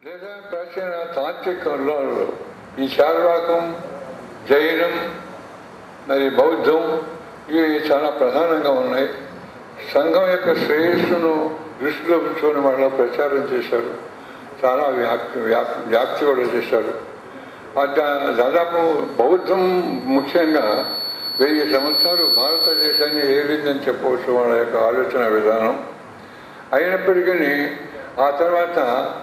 దేశ ప్రాచీన తాత్వికంలో ఈ చార్వాకం జైనం మరి బౌద్ధం ఇవి చాలా ప్రధానంగా ఉన్నాయి సంఘం యొక్క శ్రేయస్సును దృష్టిలో ఉంచుకొని వాళ్ళ ప్రచారం చేశారు చాలా వ్యాప్తి వ్యాప్- వ్యాప్తి కూడా చేశారు ఆ దా- దాదాపు బౌద్ధం ముఖ్యంగా వెయ్యి సంవత్సరాలు భారతదేశాన్ని ఏలిందని చెప్పవచ్చు వాళ్ళ యొక్క ఆలోచన విధానం అయినప్పటికీ ఆ తర్వాత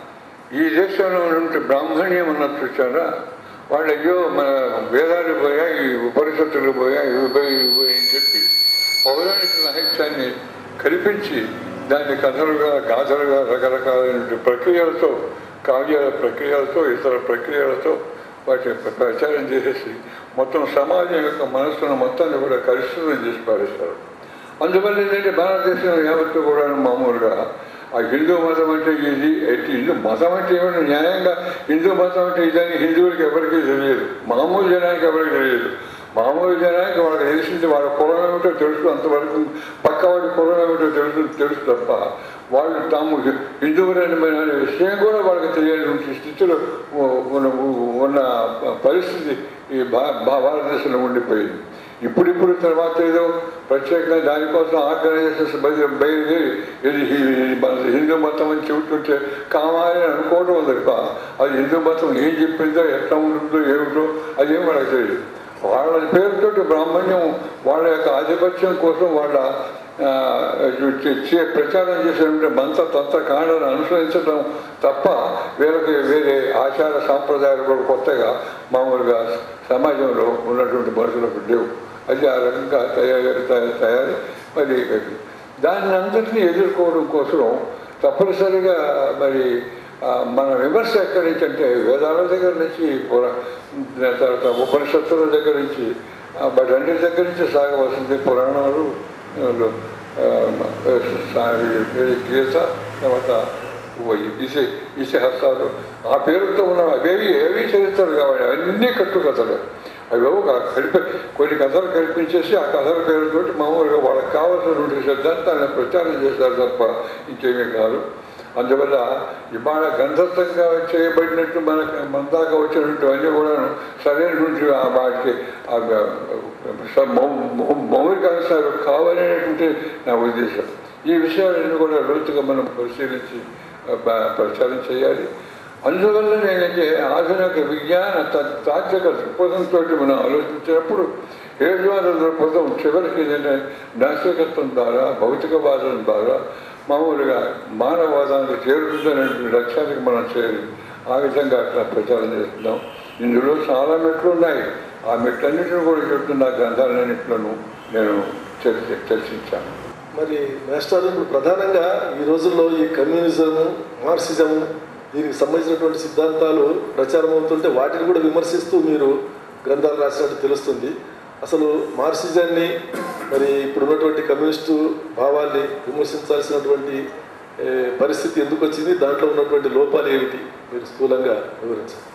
ఈ దేశంలో నుండి బ్రాహ్మణ్యం అన్నది చూచారా వాళ్ళు అయ్యో మన వేదాలు పోయాయి ఉపనిషత్తులు పోయాయి ఇవి పోయి ఇవి పోయి అని చెప్పి పౌరాణిక సాహిత్యాన్ని కల్పించి దాన్ని కథలుగా గాథలుగా రకరకాలైన ప్రక్రియలతో కావ్యాల ప్రక్రియలతో ఇతర ప్రక్రియలతో వాటి ప్రచారం చేసేసి మొత్తం సమాజం యొక్క మనస్సును మొత్తాన్ని కూడా కలుషితం చేసి పారేస్తారు అందువల్ల ఏంటంటే భారతదేశం యావత్తు కూడా మామూలుగా ఆ హిందూ మతం అంటే ఇది ఎట్టి హిందూ మతం అంటే ఏమైనా న్యాయంగా హిందూ మతం అంటే ఇదని హిందువులకి ఎవరికీ తెలియదు మామూలు జనానికి ఎవరికి తెలియదు మామూలు జనానికి వాళ్ళకి తెలిసింది వాళ్ళ కులం ఏమిటో తెలుసు అంతవరకు పక్క వాడి కులం ఏమిటో తెలుసు తెలుసు తప్ప వాళ్ళు తాము హిందువులని అనే విషయం కూడా వాళ్ళకి తెలియని స్థితిలో ఉ- ఉన్న ఉన్న పరిస్థితి ఈ భా భా- భారతదేశంలో ఉండిపోయింది ఇప్పుడిప్పుడు తర్వాత ఏదో ప్రత్యేకంగా దానికోసం ఆర్గనైజేషన్స్ బయలు బయలుదేరి ఇది హి- మన హిందూ మతం అని చెబుతుంటే కావాలి అని అనుకోవడం తప్ప అది హిందూ మతం ఏం చెప్పిందో ఎట్లా ఉంటుందో ఏమిటో అదేం వాళ్ళకి తెలియదు వాళ్ళ పేరుతోటి బ్రాహ్మణ్యం వాళ్ళ యొక్క ఆధిపత్యం కోసం వాళ్ళ ఆ, చే- చే- ప్రచారం చేసేటువంటి మంత తంత్ర కాండను అనుసరించడం తప్ప వీళ్ళకి వేరే ఆచార సాంప్రదాయాలు కూడా కొత్తగా మామూలుగా సమాజంలో ఉన్నటువంటి మనుషులకు లేవు అది ఆ రకంగా తయారు తయారు- తయారు మరి దాన్ని అందరినీ ఎదుర్కోవడం కోసం తప్పనిసరిగా మరి ఆ, మన విమర్శ ఎక్కడి నుంచి అంటే వేదాల దగ్గర నుంచి పురా తర్వాత ఉపనిషత్తుల దగ్గర నుంచి ఆ, వాటన్నిటి దగ్గర నుంచి సాగవలసింది పురాణాలు ఆ, ఆ, గీత తర్వాత ఇసే ఇతిహాసాలు ఆ పేరుతో ఉన్న అవేవి ఏవి చరిత్రలు కావాలి అన్నీ కట్టుకథలు అవి ఒక కలిపి కొన్ని కథలు కల్పించేసి ఆ కథల పేరుతోటి మామూలుగా వాళ్ళకి కావాల్సినటువంటి సిద్ధాంతాన్ని ప్రచారం చేశారు తప్ప ఇంకేమీ కాదు అందువల్ల ఇవాళ గంధస్థంగా చేయబడినట్టు మనకు మన దాకా వచ్చినట్టు అన్నీ కూడా సరైనటువంటి ఆ వాటికి ఆ స- మౌ- మౌ- మౌలిక అంశాలు కావాలనేటువంటి నా ఉద్దేశం ఈ విషయాలన్నీ కూడా లోతుగా మనం పరిశీలించి ఆ, ప- ప్రచారం చేయాలి అందువల్ల నేనైతే ఆధునిక విజ్ఞాన తా- తాత్విక దృక్పథంతో మనం ఆలోచించినప్పుడు హేతువాద దృక్పథం చివరికి ఏంటంటే నాస్తికత్వం ద్వారా భౌతికవాదం ద్వారా మామూలుగా మానవవాదానికి చేరుతుందనేటువంటి లక్ష్యానికి మనం చేరి ఆ విధంగా అట్లా ప్రచారం చేస్తున్నాం ఇందులో చాలా మెట్లు ఉన్నాయి ఆ మెట్లన్నింటినీ కూడా చెప్తున్న గ్రంథాలన్నింటిలోనూ నేను చర్చ చర్చించాను మరి మాస్టర్ ఇప్పుడు ప్రధానంగా ఈ రోజుల్లో ఈ కమ్యూనిజము మార్క్సిజము దీనికి సంబంధించినటువంటి సిద్ధాంతాలు ప్రచారం అవుతుంటే వాటిని కూడా విమర్శిస్తూ మీరు గ్రంథాలు రాసినట్టు తెలుస్తుంది అసలు మార్క్సిజాన్ని మరి ఇప్పుడు ఉన్నటువంటి కమ్యూనిస్టు భావాల్ని విమర్శించాల్సినటువంటి ఏ, పరిస్థితి ఎందుకు వచ్చింది దాంట్లో ఉన్నటువంటి లోపాలు ఏమిటి మీరు స్థూలంగా వివరించండి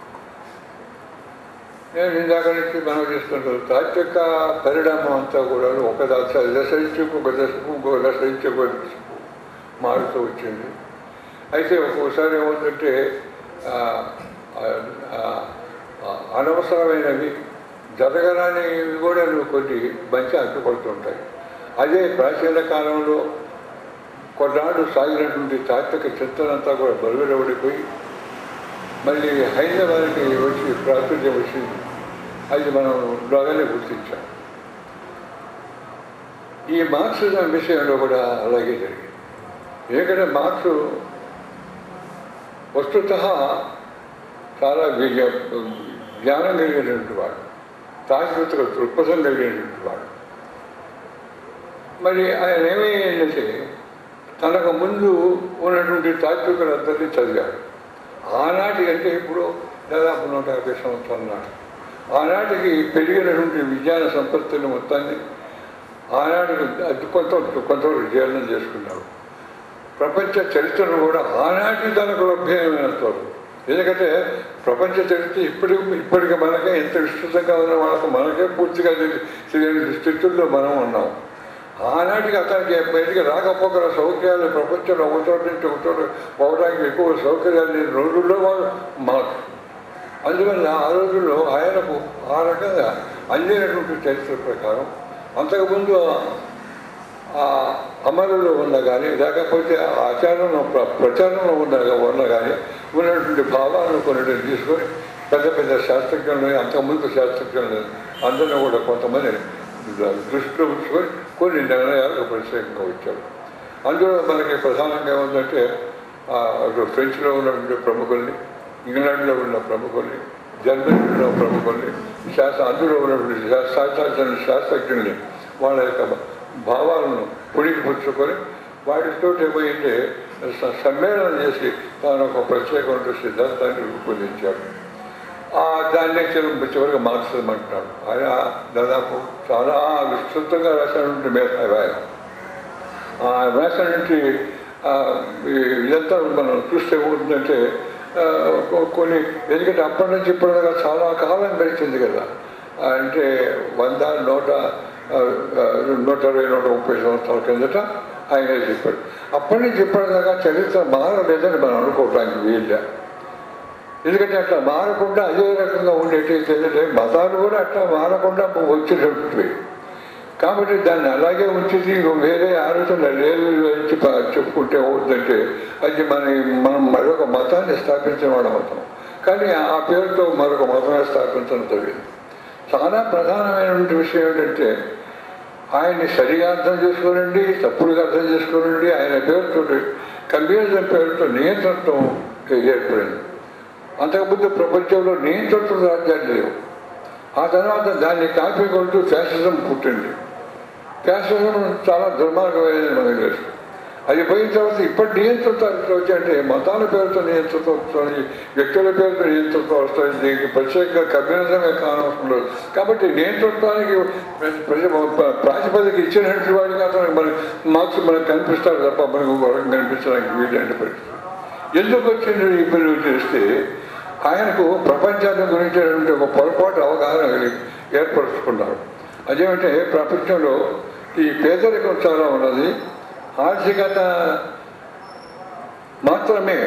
నేను ఇందాక నుంచి మనం చేస్తుంటాం తాత్విక పరిణామం అంతా కూడా ఒక దశ దశ నుంచి ఒక దశకు ఇంకొక దశ నుంచి ఒక దశకు మారుతూ వచ్చింది అయితే ఒక్కోసారి ఏమవుతుంటే ఆ, ఆ, ఆ, ఆ, అనవసరమైనవి జరగరానివి కూడా కొన్ని మంచి అడ్డుపడుతుంటాయి అదే ప్రాచీన కాలంలో కొన్నాళ్ళు సాగినటువంటి తాత్విక చింతన అంతా కూడా బరువులబడిపోయి మళ్ళీ హైదరాబాద్కి వచ్చి ప్రాచుర్యం వచ్చింది అది మనం బాగానే గుర్తించాం ఈ మార్క్సిజం విషయంలో కూడా అలాగే జరిగింది ఎందుకంటే మార్క్స్ వస్తుత చాలా విజ- జ్ఞానం కలిగినటువంటి వాడు తాత్విక దృక్పథం కలిగినటువంటి వాడు మరి ఆయన ఏమైందంటే తనకు ముందు ఉన్నటువంటి తాత్వికులందరినీ చదివాడు ఆనాటి అంటే ఇప్పుడు దాదాపు నూట యాభై సంవత్సరాల నాటి ఆనాటికి పెరిగినటువంటి విజ్ఞాన సంపత్తులు మొత్తాన్ని ఆనాటికి అది కొంత కొంతవరకు జీర్ణం చేసుకున్నాడు ప్రపంచ చరిత్రను కూడా ఆనాటి తనకు లభ్యమైన ఎందుకంటే ప్రపంచ చరిత్ర ఇప్పటికి ఇప్పటికి మనకే ఎంత విస్తృతంగా ఉన్న వాళ్ళకు మనకే పూర్తిగా తెలి- తెలియని స్థితుల్లో మనం ఉన్నాం ఆనాటికి అతనికి బయటికి రాకపోకల సౌకర్యాలు ప్రపంచంలో ఒక చోట నుంచి ఒక చోట పోవడానికి ఎక్కువ సౌకర్యాలు లేని రోజుల్లో వాళ్ళు మాకు అందువల్ల ఆ రోజుల్లో ఆయనకు ఆ రకంగా అందినటువంటి చరిత్ర ప్రకారం అంతకుముందు ఆ అమలులో ఉన్న కానీ లేకపోతే ఆ ఆచారంలో ప్ర- ప్రచారంలో ఉన్న ఉన్న కానీ ఉన్నటువంటి భావాలను కొన్ని తీసుకొని పెద్ద పెద్ద శాస్త్రజ్ఞులని అంతకుముందు శాస్త్రజ్ఞులని అందరినీ కూడా కొంతమంది దృష్టిలో ఉంచుకొని కొన్ని నిర్ణయాలకు ప్రత్యేకంగా వచ్చారు అందులో మనకి ప్రధానంగా ఏముందంటే ఆ, అటు ఫ్రెంచ్లో ఉన్నటువంటి ప్రముఖుల్ని ఇంగ్లాండ్లో ఉన్న ప్రముఖుల్ని జర్మనీలో ఉన్న ప్రముఖుల్ని శాస్త్ర అందులో ఉన్నటువంటి శాస్త్ర శాస్త్రజ్ఞుల్ని వాళ్ళ యొక్క భావాలను పుణికిపుచ్చుకొని వాటితో ఏమైంటే స- సమ్మేళనం చేసి తాను ఒక ప్రత్యేకమైన సిద్ధాంతాన్ని రూపొందించాడు ఆ దాన్నే చివరి చివరికి మార్క్సిజం అంటున్నాడు ఆయన దాదాపు చాలా విస్తృతంగా రాసినటువంటి మేధావి ఆయన ఆ రాసినటువంటి ఆ, ఈ- ఇదంతా మనం చూస్తే ఏమవుతుందంటే ఆ, కొ- కొన్ని ఎందుకంటే అప్పటి నుంచి ఇప్పటిదాకా చాలా కాలం గడిచింది కదా ఆ, అంటే వంద నూట ఆ, ఆ, నూట ఇరవై నూట ముప్పై సంవత్సరాల కిందట ఆయన చెప్పాడు అప్పటి నుంచి ఇప్పటిదాకా చరిత్ర మారలేదని మనం అనుకోవడానికి వీళ్ళ ఎందుకంటే అట్లా మారకుండా అదే రకంగా ఉండేటైతే ఏంటంటే మతాలు కూడా అట్లా మారకుండా వచ్చినటువంటివి కాబట్టి దాన్ని అలాగే ఉంచేది వేరే ఆలోచన లేదు నుంచి ప- చెప్పుకుంటే అవుతుందంటే అది మన మనం మరొక మతాన్ని స్థాపించిన వాడు అవుతాం కానీ ఆ పేరుతో మరొక మతాన్ని స్థాపించడం జరిగింది చాలా ప్రధానమైనటువంటి విషయం ఏంటంటే ఆయన్ని సరిగా అర్థం చేసుకోనండి తప్పుడుగా అర్థం చేసుకోనండి ఆయన పేరుతో కమ్యూనిజం పేరుతో నియంత్రణతో ఏర్పడింది అంతకుముందు ప్రపంచంలో నియంత్రణ రాజ్యాలు లేవు ఆ తర్వాత దాన్ని కాపీ కొడుతూ ఫ్యాసిజం పుట్టింది ఫ్యాసిజం చాలా దుర్మార్గమైనది మనకు తెలుసు అది పోయిన తర్వాత ఇప్పటి నియంత్రిత వచ్చంటే మతాల పేరుతో నియంత్రిత వస్తుంది వ్యక్తుల పేరుతో నియంత్రిత వస్తుంది దీనికి ప్రత్యేకంగా కమ్యూనిజమే కానవసరం లేదు కాబట్టి నియంతృత్వానికి ప్రజ ప్రాతిపదిక ఇచ్చినటువంటి వాడికి అతను మన మార్క్స్ మనకు కనిపిస్తారు తప్ప మనకు వరకు కనిపించడానికి వీలంటే పరిస్థితి ఎందుకు వచ్చింది ఈ పని చేస్తే ఆయనకు ప్రపంచాన్ని గురించినటువంటి ఒక పొరపాటు అవగాహన కలిగి ఏర్పరచుకున్నారు అదేమంటే ప్రపంచంలో ఈ పేదరికం చాలా ఉన్నది ఆర్థికత మాత్రమే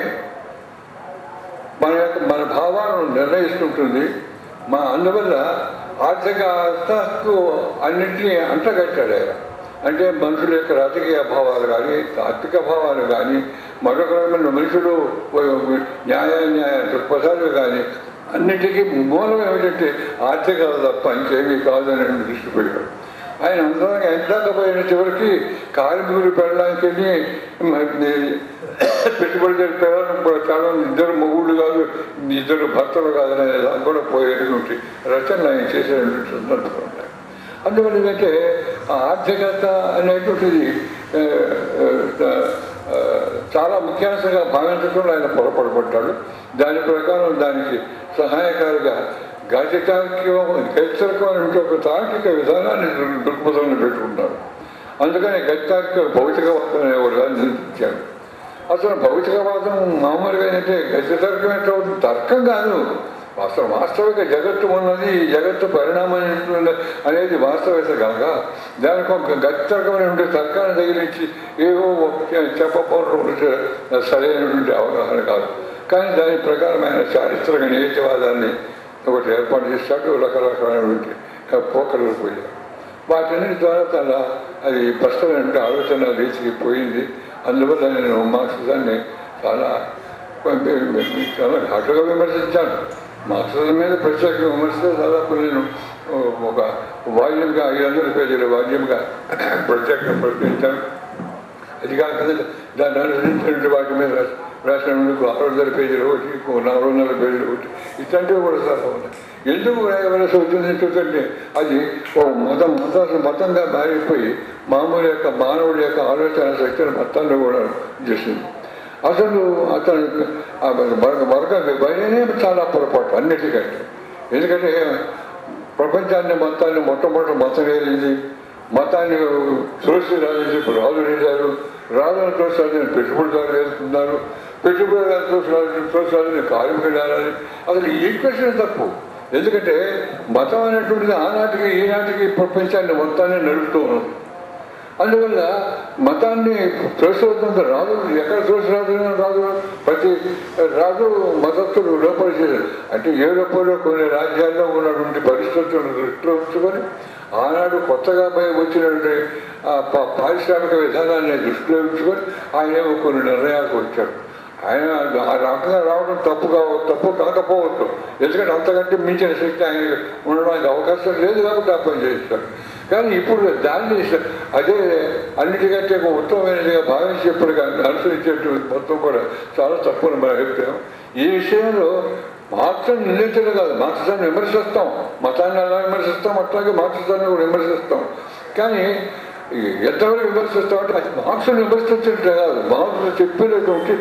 మన యొక్క మన భావాలను నిర్ణయిస్తుంటుంది మా అందువల్ల ఆర్థికతకు అన్నింటినీ అంటగట్టాడు ఆయన అంటే మనుషుల యొక్క రాజకీయ భావాలు కానీ ఆర్థిక భావాలు కానీ మరొక రకమైన మనుషులు న్యాయ న్యాయ దృక్పథాలు కానీ అన్నిటికీ మూలం ఏమిటంటే ఆర్థికత తప్ప ఇంకేమీ కాదని దృష్టి పెట్టాడు ఆయన అందరం ఎంతకపోయిన చివరికి కార్మికులు పెళ్ళడానికి వెళ్ళి మరి పెట్టుబడి పెట్టాలని కూడా చాలా మంది ఇద్దరు మొగుళ్ళు కాదు ఇద్దరు భర్తలు కాదు అనే దాకా కూడా పోయేటువంటి రచనలు ఆయన చేసేటువంటి సందర్భాలు ఉన్నాయి అందువల్ల ఏంటంటే ఆ ఆర్థికత అనేటువంటిది ఆ, ఆ, ఆ, చాలా ముఖ్యాంశంగా భావించడంలో ఆయన పొరపడబడ్డాడు దాని ప్రకారం దానికి సహాయకారిగా గజతార్కికం గజతర్కం ఒక తార్కిక విధానాన్ని దృ- దృక్పథంలో పెట్టుకుంటారు అందుకని గజతార్కిక భౌతికవాదం అనే ఒక దాన్ని నిర్మించాడు అసలు భౌతికవాదం మామూలుగా ఏంటంటే గజతర్కం ఎట్లా అవుతుంది తర్కం కాదు అసలు వాస్తవిక జగత్తు ఉన్నది ఈ జగత్తు పరిణామం ఏంటి అనేది వాస్తవికత కనుక దానికి ఒక గచ్చకమైనటువంటి తర్కాన్ని తగిలించి ఏవో చెప్పకపోవడం సరైనటువంటి అవగాహన కాదు కానీ దాని ప్రకారం ఆయన చారిత్రక నియతివాదాన్ని ఒకటి ఏర్పాటు చేశాడు రకరకాలైనటువంటి పోకలు పోయారు వాటన్నిటి ద్వారా తన అది స్పష్టమైన ఆలోచన రీతికి పోయింది అందువల్ల నేను మార్క్సిజాన్ని చాలా చాలా ఘాటుగా విమర్శించాను మార్క్సిజం మీద ప్రత్యేక విమర్శిస్తే దాదాపు నేను ఒక వాల్యూమ్గా ఐదు వందల పేజీల వాల్యూమ్గా ప్రత్యేకంగా ప్రశ్నించాను అది కాకుండా దాన్ని అనుసరించినటువంటి వాటి మీద రాసినందుకు ఆరు వందల పేజీలు ఒకటి ఇంకో నాలుగు వందల పేజీలు ఒకటి ఇట్లాంటివి కూడా చాలా ఉన్నాయి ఎందుకు రాయవలసి వచ్చింది ఎందుకంటే అది ఒక మతం మతం మతంగా మారిపోయి మామూలు యొక్క మానవుడి యొక్క ఆలోచన శక్తిని మొత్తాన్ని కూడా చేసింది అసలు అతను ఆ మరొక మరొక విభజనే చాలా పొరపాటు అన్నిటికంటే ఎందుకంటే ప్రపంచాన్ని మొత్తాన్ని మొట్టమొదటి మతం వేరింది మతాన్ని తోసి రాజు ఇప్పుడు రాజు వేశారు రాజును తోసాలని పెట్టుబడిదారులు వేస్తున్నారు పెట్టుబడిదారులు తోసాలని తోసాలని కార్మికులు వేయాలని అసలు ఈ ఈక్వేషన్ తప్పు ఎందుకంటే మతం అనేటువంటిది ఆనాటికి ఈనాటికి ప్రపంచాన్ని మొత్తాన్ని నడుపుతూ ఉన్నాం అందువల్ల మతాన్ని త్రోసివద్దంత రాదు ఎక్కడ త్రోసి రాదు రాదు ప్రతి రాజు మతస్థుడు లోపలి చేశారు అంటే యూరోప్లో కొన్ని రాజ్యాల్లో ఉన్నటువంటి పరిస్థితులను దృష్టిలో ఉంచుకొని ఆనాడు కొత్తగా పై- వచ్చినటువంటి ఆ ప- పారిశ్రామిక విధానాన్ని దృష్టిలో ఉంచుకొని ఆయన కొన్ని నిర్ణయాలకు వచ్చాడు ఆయన ఆ రకంగా రావడం తప్పు కావ తప్పు కాకపోవచ్చు ఎందుకంటే అంతకంటే మించిన శక్తి ఆయన ఉండడానికి అవకాశం లేదు కాబట్టి ఆ పని చేస్తాడు కానీ ఇప్పుడు దాన్ని అదే అన్నిటికంటే ఒక ఉత్తమమైనదిగా భావించి ఎప్పటికీ అనుసరించేటువంటి మొత్తం కూడా చాలా తప్పుని మన అభిప్రాయం ఈ విషయంలో మార్క్స్ని నిందించడం కాదు మార్క్సాన్ని విమర్శిస్తాం మతాన్ని ఎలా విమర్శిస్తాం అట్లాగే మార్క్సాన్ని కూడా విమర్శిస్తాం కానీ ఎంతవరకు విమర్శిస్తామంటే అది మార్క్స్ని విమర్శించడం కాదు మార్క్స్ చెప్పినటువంటి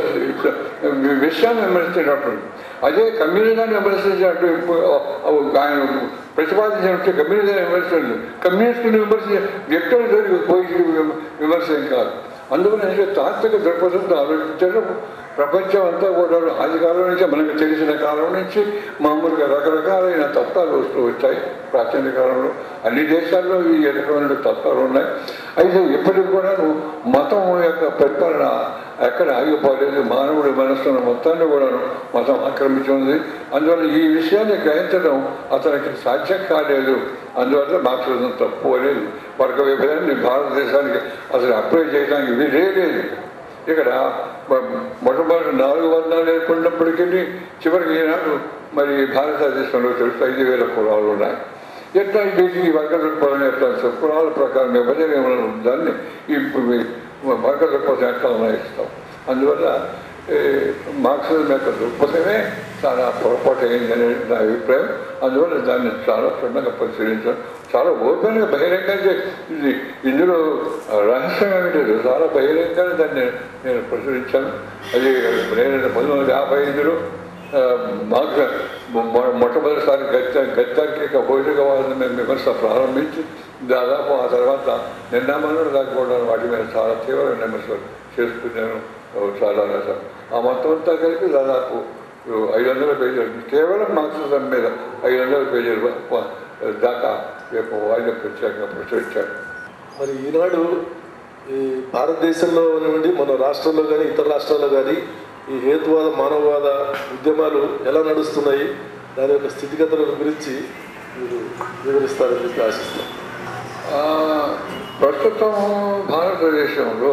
విషయాన్ని విమర్శించినటువంటి అదే కమ్యూనిజాన్ని విమర్శించినట్టు ఇప్పుడు ఆయన ప్రతిపాదించినట్టు కమ్యూనిజాన్ని విమర్శించండి కమ్యూనిస్టుని విమర్శించే వ్యక్తుల దగ్గరికి పోయి విమర్శ ఏం కాదు అందుకని తాత్విక దృక్పథంతో ఆలోచించడం ప్రపంచం అంతా కూడా ఆది కాలం నుంచి మనకు తెలిసిన కాలం నుంచి మామూలుగా రకరకాలైన తత్వాలు వస్తూ వచ్చాయి ప్రాచీన కాలంలో అన్ని దేశాల్లో ఈ రకమైన తత్వాలు ఉన్నాయి అయితే ఇప్పటికి కూడా మతం యొక్క పరిపాలన ఎక్కడ ఆగిపోలేదు మానవుడి మనస్సును మొత్తాన్ని కూడా మతం ఆక్రమించింది అందువల్ల ఈ విషయాన్ని గ్రహించడం అతనికి సాధ్యం కాలేదు అందువల్ల మార్క్సిజం తప్పు అనేది వర్గ విభజనని భారతదేశానికి అసలు అప్లై చేయడానికి వీలే లేదు ఇక్కడ మ- మొట్టమొదటి నాలుగు వర్ణాలు ఏర్పడినప్పటికీ చివరికి ఈనాడు మరి భారతదేశంలో తెలుసు ఐదు వేల కులాలు ఉన్నాయి ఎట్లా ఇది ఈ వర్గ దృక్పథం ఎట్లా అసలు కులాల ప్రకారం విభజన ఏమైనా దాన్ని ఈ వర్గ దృక్పథం ఎట్లా నిర్ణయిస్తాం అందువల్ల ఏ, మార్క్సిజం యొక్క దృక్పథమే చాలా పొరపాటు అయిందనే నా అభిప్రాయం అందువల్ల దాన్ని చాలా క్షుణ్ణంగా పరిశీలించాను చాలా ఓపెన్గా బహిరంగంగా ఇది ఇందులో రహస్యం ఏమీ లేదు చాలా బహిరంగంగా దాన్ని నేను ప్రచురించాను అది నేను పంతొమ్మిది వందల యాభై ఐదులో ఆ, మార్క్స్ మొ- మొట్టమొదటిసారి గత్య గత్యానికి భౌతికవాదం మేము విమర్శ ప్రారంభించి దాదాపు ఆ తర్వాత నిన్న మనడు దాకా కూడా వాటి మీద చాలా తీవ్రమైన విమర్శలు చేస్తూ నేను చాలా రాశాను ఆ మొత్తం అంతా కలిపి దాదాపు ఐదు వందల పేజీలు కేవలం మార్క్సిజం మీద ఐదు వందల పేజీలు ప- దాకా ఈ యొక్క వాయిదా ప్రత్యేకంగా ప్రచురించాడు మరి ఈనాడు ఈ భారతదేశంలో ఉన్నటువంటి మన రాష్ట్రంలో కానీ ఇతర రాష్ట్రాల్లో కానీ ఈ హేతువాద మానవవాద ఉద్యమాలు ఎలా నడుస్తున్నాయి దాని యొక్క స్థితిగతుల గురించి మీరు వివరిస్తారని చెప్పి ఆశిస్తాం ఆ, ప్రస్తుతం భారతదేశంలో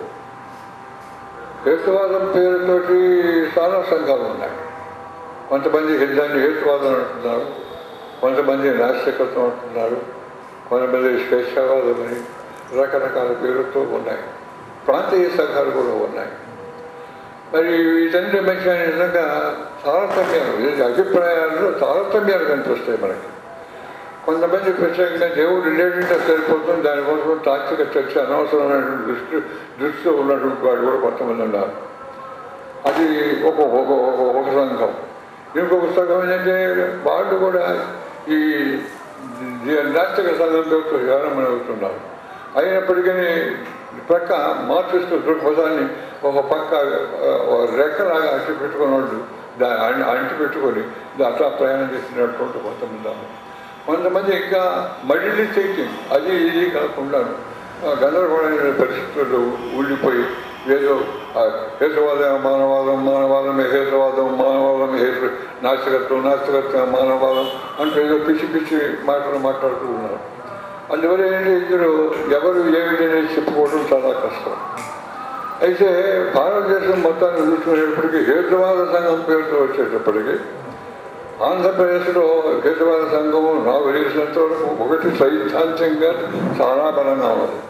హేతువాదం పేరుతోటి చాలా సంఘాలు ఉన్నాయి కొంతమంది దాన్ని హేతువాదం అంటున్నారు కొంతమంది నాస్తికత్వం అంటున్నారు కొంతమంది స్వేచ్ఛావాదం అని రకరకాల పేరుతో ఉన్నాయి ప్రాంతీయ సంఘాలు కూడా ఉన్నాయి మరి వీటన్నిటి మధ్య నిజంగా తారతమ్యాలు ఇది అభిప్రాయాల్లో తారతమ్యాలు కనిపిస్తాయి మనకి కొంతమంది ప్రత్యేకంగా దేవుడు లేదంటే సరిపోతుంది దానికోసం తాత్విక చర్చ అనవసరమైనటువంటి దృష్టి దృష్టిలో ఉన్నటువంటి వాడు కూడా కొంతమంది ఉన్నారు అది ఒక ఒక ఒక- ఒక సంఘం ఇంకొక సంఘం ఏంటంటే వాళ్ళు కూడా ఈ ఈ నాస్తిక సంఘంతో విధానం అవుతున్నారు అయినప్పటికీ ప్రక్క మార్క్సిస్ట్ దృక్పథాన్ని ఒక పక్క ఆ, ఒక రెక్కలాగా అట్టి పెట్టుకున్నట్టు దాన్ని అంటి- అంటి పెట్టుకొని దా- అట్లా ప్రయాణం చేసినటువంటి కొంతమంది ఉన్నారు. కొంతమంది ఇంకా మడిలి థింకింగ్ అది ఇది కాకుండా ఆ, గందరగోళమైన పరిస్థితుల్లో ఊడిపోయి ఏదో ఆ, హేతువాదం మానవాదం మానవాదమే హేతువాదం మానవాదం హేతు నాస్తికత్వం నాస్తికత్వం మానవాదం అంటే ఏదో పిచ్చి పిచ్చి మాటలు మాట్లాడుతూ ఉన్నారు అందువల్ల ఏంటి ఇందులో ఎవరు ఏమిటి అనేది చెప్పుకోవడం చాలా కష్టం అయితే భారతదేశం మొత్తాన్ని చూసుకునేటప్పటికీ హేతువాద సంఘం పేరుతో వచ్చేటప్పటికి ఆంధ్రప్రదేశ్లో హేతువాద సంఘము నాకు తెలిసినంత వరకు ఒకటి సైద్ధాంతికంగా చాలా బలంగా ఉంది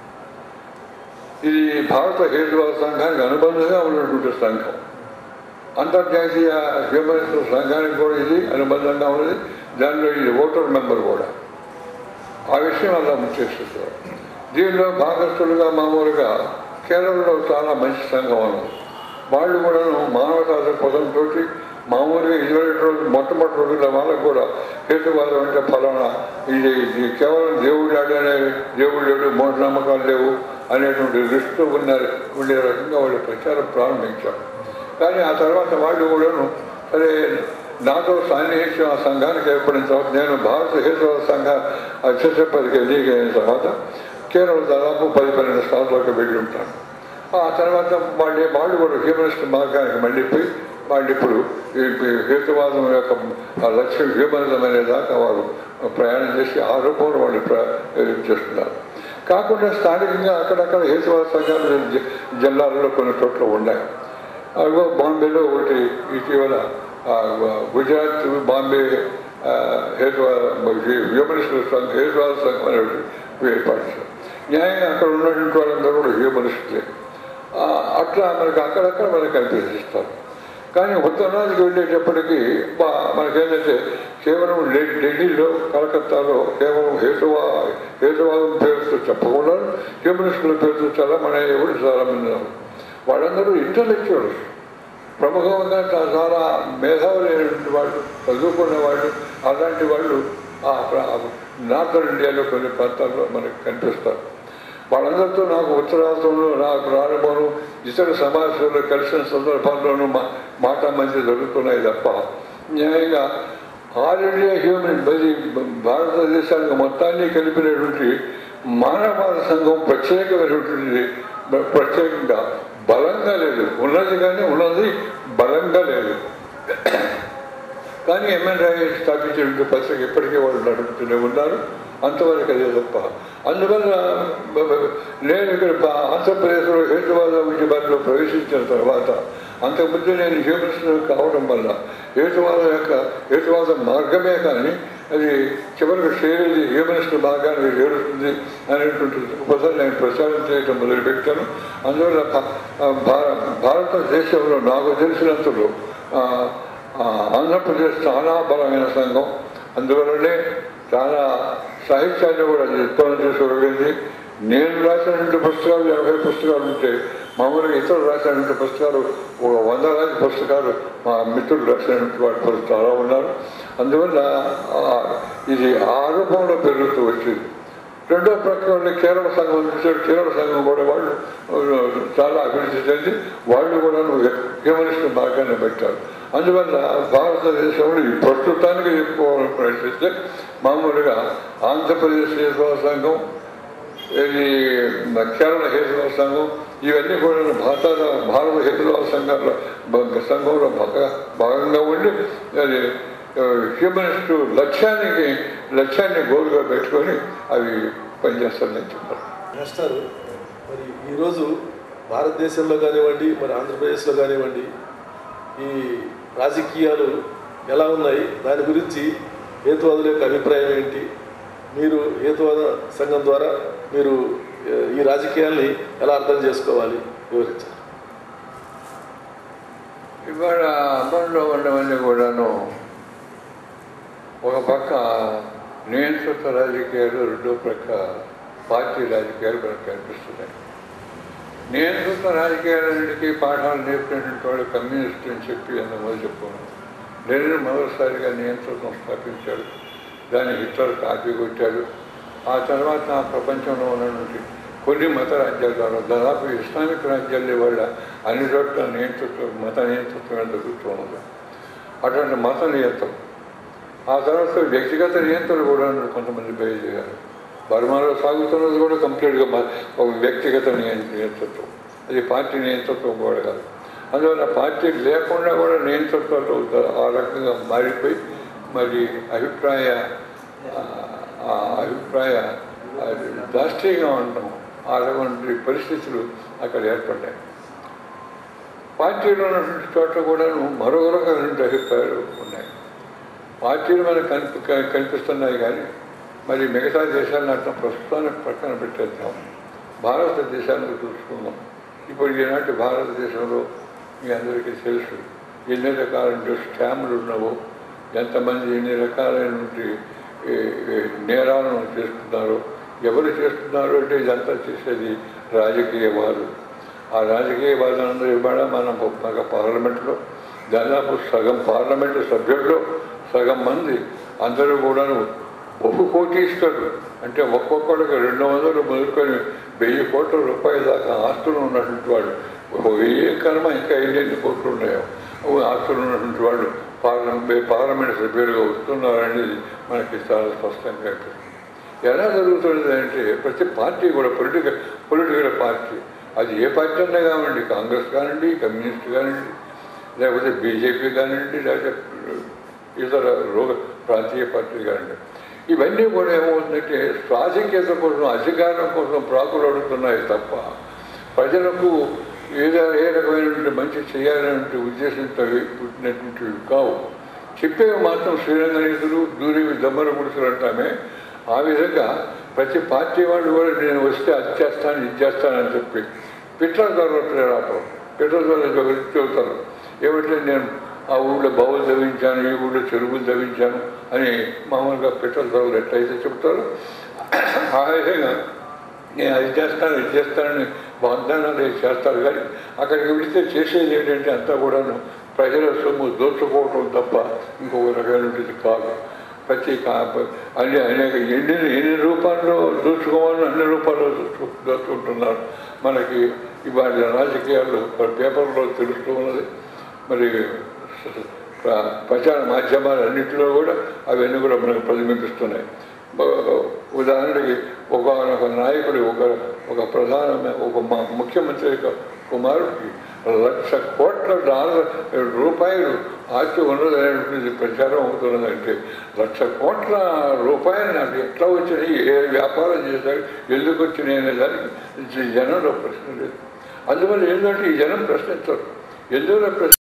ఇది భారత హేతువాద సంఘానికి అనుబంధంగా ఉన్నటువంటి సంఘం అంతర్జాతీయ హ్యూమన్ సంఘానికి కూడా ఇది అనుబంధంగా ఉన్నది దానిలో ఇది ఓటర్ మెంబర్ కూడా ఆ విషయం అలా ముచ్చేస్తారు దీనిలో భాగస్థులుగా మామూలుగా కేరళలో చాలా మంచి సంఘం ఉన్నది వాళ్ళు కూడా మానవతా పదంతో మామూలుగా ఇరవై రోజు మొట్టమొదటి రోజుల వాళ్ళకు కూడా హేతువాదం అంటే ఫలానా ఇది ఇది కేవలం దేవుడు అనే దేవుడు లేడు మూఢనమ్మకాలు లేవు అనేటువంటి దృష్టితో ఉన్నారు ఉండే రకంగా వాళ్ళు ప్రచారం ప్రారంభించారు కానీ ఆ తర్వాత వాళ్ళు కూడాను సరే నాతో సాన్నిహిత్యం ఆ సంఘానికి ఏర్పడిన తర్వాత నేను భారత హేతువాద సంఘ అధ్యక్ష పదికి ఎన్నికైన తర్వాత కేవలం దాదాపు పది పన్నెండు స్థానాలకు వెళ్ళి ఉంటాను ఆ తర్వాత వాళ్ళు వాళ్ళు కూడా హ్యూమనిస్ట్ మార్గానికి మళ్ళీపోయి వాళ్ళు ఇప్పుడు ఈ హేతువాదం యొక్క ఆ లక్ష్యం హ్యూమనిజం అనేదాకా వారు ప్రయాణం చేసి ఆ రూపంలో వాళ్ళు ప్ర- చేస్తున్నారు కాకుండా స్థానికంగా అక్కడక్కడ హేతువాద సంఘాలు జి- జిల్లాలలో కొన్ని చోట్ల ఉన్నాయి అదిగో బాంబేలో ఒకటి ఇటీవల ఆ, గుజరాత్ బాంబే ఆ, హేతువాద హ్యూమనిస్ట్ సంఘం హేతువాద సంఘం అనేవి ఏర్పాటు చేశారు. న్యాయంగా అక్కడ ఉన్నటువంటి వాళ్ళందరూ కూడా హ్యూమనిస్టులే ఆ, అట్లా మనకి అక్కడక్కడ మనకి కనిపిస్తారు కానీ ఉత్తరాదికి వెళ్ళేటప్పటికీ బా- మనకేంటంటే కేవలం ఢి- ఢిల్లీలో కలకత్తాలో కేవలం హేతువా హేతువాదం పేరుతో చెప్పకుండా హ్యూమనిస్టుల పేరుతో చాలా మన ఎవరు చాలా మంది ఉన్నారు. వాళ్ళందరూ ఇంటలెక్చువల్స్ ప్రముఖంగా చా- చాలా మేధావులైనటువంటి వాళ్ళు చదువుకున్న వాళ్ళు అలాంటి వాళ్ళు ఆ ప్ర- నార్థన్ ఇండియాలో కొన్ని ప్రాంతాల్లో మనకు కనిపిస్తారు వాళ్ళందరితో నాకు ఉత్తరాంతంలో నాకు ప్రారంభంలో ఇతర సమాజంలో కలిసిన సందర్భాల్లోనూ మా మాట మంచి జరుగుతున్నాయి తప్ప న్యాయంగా ఆల్ ఇండియా హ్యూమన్ బది భారతదేశానికి మొత్తాన్ని కలిపినటువంటి మానవాద సంఘం ప్రత్యేకమైనటువంటి ప్రత్యేకంగా బలంగా లేదు ఉన్నది కానీ ఉన్నది బలంగా లేదు కానీ ఎంఎన్ రాయ్ స్థాపించినటువంటి పత్రిక ఇప్పటికీ వాళ్ళు నడుపుతూనే ఉన్నారు అంతవరకు అదే తప్ప అందువల్ల బ- బ- నేను ఇక్కడ బ- ఆంధ్రప్రదేశ్లో హేతువాద ఉద్యమాల్లో ప్రవేశించిన తర్వాత అంతకుముందు నేను హ్యూమనిస్ట్ కావడం వల్ల హేతువాద యొక్క హేతువాద మార్గమే కానీ అది చివరికి చేరేది హ్యూమనిస్ట్ మార్గాన్ని చేరుతుంది అనేటువంటి దృక్పథాన్ని నేను ప్రచారం చేయడం మొదలుపెట్టాను అందువల్ల భా- భార- భారతదేశంలో నాకు తెలిసినంతలో ఆ, ఆ, ఆంధ్రప్రదేశ్ చాలా బలమైన సంఘం అందువల్లనే చాలా సాహిత్యాన్ని కూడా అది ఉత్పన్నం చేసుకోగలిగింది నేను రాసినటువంటి పుస్తకాలు యాభై పుస్తకాలు ఉంటే మామూలుగా ఇతరులు రాసినటువంటి పుస్తకాలు ఒక వందలాది పుస్తకాలు మా మిత్రులు రాసినటువంటి వాటి పుస్తకాలు చాలా ఉన్నారు అందువల్ల ఆ, ఇది ఆ రూపంలో పెరుగుతూ వచ్చింది రెండో ప్రక్కన కేరళ సంఘం చూసారు కేరళ సంఘం కూడా వాళ్ళు ఆ, చాలా అభివృద్ధి చెంది వాళ్ళు కూడా హ్యూమనిస్ట్ మార్గాన్ని పెట్టారు అందువల్ల భారతదేశంలో ఈ ప్రస్తుతానికి చెప్పుకోవాలని ప్రయత్నిస్తే మామూలుగా ఆంధ్రప్రదేశ్ హేతువ సంఘం ఇది కేరళ హేతువ సంఘం ఇవన్నీ కూడా భారత భారత హేతువ సంఘాల సంఘంలో భాగ- భాగంగా ఉండి అది హ్యూమనిస్ట్ లక్ష్యానికి లక్ష్యాన్ని గోల్గా పెట్టుకొని అవి పనిచేస్తారని చెప్పారు మాస్టర్ మరి ఈరోజు భారతదేశంలో కానివ్వండి మరి ఆంధ్రప్రదేశ్లో కానివ్వండి ఈ రాజకీయాలు ఎలా ఉన్నాయి దాని గురించి హేతువాదుల యొక్క అభిప్రాయం ఏంటి మీరు హేతువాద సంఘం ద్వారా మీరు ఏ, ఈ రాజకీయాల్ని ఎలా అర్థం చేసుకోవాలి వివరించారు ఇవాళ అమల్లో ఉన్నవన్నీ కూడాను ఒక పక్క నియంత్రిత రాజకీయాలు రెండో ప్రక్క పార్టీ రాజకీయాలు మనకు కనిపిస్తున్నాయి నియంత్రిత రాజకీయాలన్నిటికీ పాఠాలు నేర్పినటువంటి వాడు కమ్యూనిస్ట్ అని చెప్పి అంత మొదలు చెప్పుకున్నాను లెనిన్ మొదటిసారిగా నియంత్రణం స్థాపించాడు దాన్ని హిట్లర్ కాపీ కొట్టాడు ఆ తర్వాత ఆ ప్రపంచంలో ఉన్నటువంటి కొన్ని మత రాజ్యాల ద్వారా దాదాపు ఇస్లామిక్ రాజ్యాల వల్ల అన్ని చోట్ల నియంతృత్వం మత నియంతృత్వం జరుగుతూ ఉంది అటువంటి మత నియంత్రణ ఆ తర్వాత వ్యక్తిగత నియంత్రణ కూడా కొంతమంది బయలుదేరారు బర్మాలో సాగుతున్నది కూడా కంప్లీట్గా మ- ఒక వ్యక్తిగత నియం- నియంతృత్వం అది పార్టీ నియంతృత్వం కూడా కాదు అందువల్ల పార్టీ లేకుండా కూడా నియంతృత్వాలు అవుతారు ఆ రకంగా మారిపోయి మరి అభిప్రాయ ఆ, ఆ అభిప్రాయ ఆ, దాష్టీగా ఉండడం ఆ రకమైన పరిస్థితులు అక్కడ ఏర్పడ్డాయి పార్టీలో ఉన్నటువంటి చోట్ల కూడా మరో రకమైనటువంటి అభిప్రాయాలు ఉన్నాయి పార్టీలు మనకు కనిపి క- కనిపిస్తున్నాయి కానీ మరి మిగతా దేశాలను అట్లా ప్రస్తుతానికి పక్కన పెట్టేద్దాం భారతదేశానికి చూసుకుందాం ఇప్పుడు ఈనాటి భారతదేశంలో మీ అందరికీ తెలుసు ఎన్ని రకాలైన స్కాములు ఉన్నావో ఎంతమంది ఎన్ని రకాలైనటువంటి ఈ, ఈ నేరాలను చేస్తున్నారో ఎవరు చేస్తున్నారు అంటే ఇదంతా చేసేది రాజకీయవాదులు ఆ రాజకీయవాదులందరూ ఇవాళ మనం గొప్పగా పార్లమెంట్లో దాదాపు సగం పార్లమెంటు సభ్యుల్లో సగం మంది అందరూ కూడాను బహు కోటీశ్వరులు అంటే ఒక్కొక్కడికి రెండు వందలు మొదలుకొని వెయ్యి కోట్ల రూపాయల దాకా ఆస్తులు ఉన్నటువంటి వాళ్ళు ఓ వెయ్యి కర్మ ఇంకా ఎన్ని కోట్లు ఉన్నాయో ఓ ఆస్తులు ఉన్నటువంటి వాళ్ళు పార్లమెంట్ పార్లమెంట్ సభ్యులుగా వస్తున్నారనేది మనకి చాలా స్పష్టంగా కనిపిస్తుంది ఎలా జరుగుతున్నది అంటే ప్రతి పార్టీ కూడా పొలిటికల్ పొలిటికల్ పార్టీ అది ఏ పార్టీ అన్నా కానివ్వండి కాంగ్రెస్ కానివ్వండి కమ్యూనిస్ట్ కానివ్వండి లేకపోతే బీజేపీ కానివ్వండి లేకపోతే ఇతర రోగ ప్రాంతీయ పార్టీలు కానివ్వండి ఇవన్నీ కూడా ఏమవుతుందంటే శ్వాసకేత కోసం అధికారం కోసం ప్రాకులాడుతున్నాయి తప్ప ప్రజలకు ఏదో ఏ రకమైనటువంటి మంచి చేయాలనే ఉద్దేశంతో పుట్టినటువంటివి కావు చెప్పేవి మాత్రం శ్రీరంగనీతులు దూరేవి దమ్మర గుడిసెలు అంటామే ఆ విధంగా ప్రతి పార్టీ వాళ్ళు కూడా నేను వస్తే అది చేస్తాను ఇది చేస్తానని చెప్పి పిట్ల ద్వారా ప్రేరాపం పిట్ల ద్వారా చెబుతారు ఏమంటే నేను ఆ ఊళ్ళో బావులు దవించాను ఈ ఊళ్ళో చెరువులు దవించాను అని మామూలుగా పిట్ల ద్వారా ఎట్లయితే చెప్తారో ఆ విధంగా నేను అది చేస్తాను ఇది చేస్తానని వాగ్దానాలు ఏవి చేస్తారు కానీ అక్కడికి వెళితే చేసేది ఏంటంటే అంతా కూడాను ప్రజల సొమ్ము దోచుకోవటం తప్ప ఇంకొక రకమైనది కాదు ప్రతి కా- అన్ని అనేక ఎన్ని ఎన్ని రూపాల్లో దోచుకోవాలని అన్ని రూపాల్లో దోచు దోచుకుంటున్నారు మనకి ఇవాళ రాజకీయాల్లో పేపర్లో తెలుస్తూ ఉన్నది మరి ప్ర- ప్రచార మాధ్యమాలన్నింటిలో కూడా అవన్నీ కూడా మనకు ప్రతిబింబిస్తున్నాయి బ- ఉదాహరణకి ఒక ఒక నాయకుడి ఒక ఒక ప్రధాన ఒక మ- ముఖ్యమంత్రి యొక్క కుమారుడికి లక్ష కోట్ల డాలర్ రూపాయలు ఆస్తి ఉన్నదనేటువంటిది ప్రచారం అవుతున్నదంటే లక్ష కోట్ల రూపాయలు నాకు ఎట్లా వచ్చినాయి ఏ వ్యాపారం చేశారు ఎందుకు వచ్చినాయి అనే దానికి జనంలో ప్రశ్న లేదు అందువల్ల ఏంటంటే ఈ జనం ప్రశ్నిస్తారు ఎందువల్ల ప్రశ్న